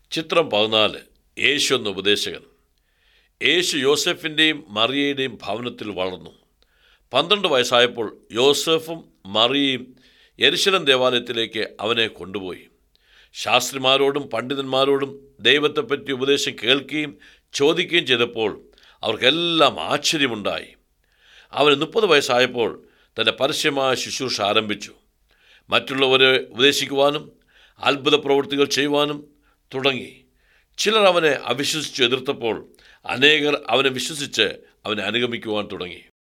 ചിത്രം പതിനാല് യേശു എന്ന ഉപദേശകൻ യേശു യോസെഫിൻ്റെയും മറിയയുടെയും ഭവനത്തിൽ വളർന്നു പന്ത്രണ്ട് വയസ്സായപ്പോൾ യോസെഫും മറിയയും യെരുശലം ദേവാലയത്തിലേക്ക് അവനെ കൊണ്ടുപോയി ശാസ്ത്രിമാരോടും പണ്ഡിതന്മാരോടും ദൈവത്തെപ്പറ്റി ഉപദേശം കേൾക്കുകയും ചോദിക്കുകയും ചെയ്തപ്പോൾ അവർക്കെല്ലാം ആശ്ചര്യമുണ്ടായി അവന് മുപ്പത് വയസ്സായപ്പോൾ തൻ്റെ പരസ്യമായ ശുശ്രൂഷ ആരംഭിച്ചു മറ്റുള്ളവരെ ഉപദേശിക്കുവാനും അത്ഭുത പ്രവൃത്തികൾ ചെയ്യുവാനും തുടങ്ങി ചിലർ അവനെ അവിശ്വസിച്ച് എതിർത്തപ്പോൾ അനേകർ അവനെ വിശ്വസിച്ച് അവനെ അനുഗമിക്കുവാൻ തുടങ്ങി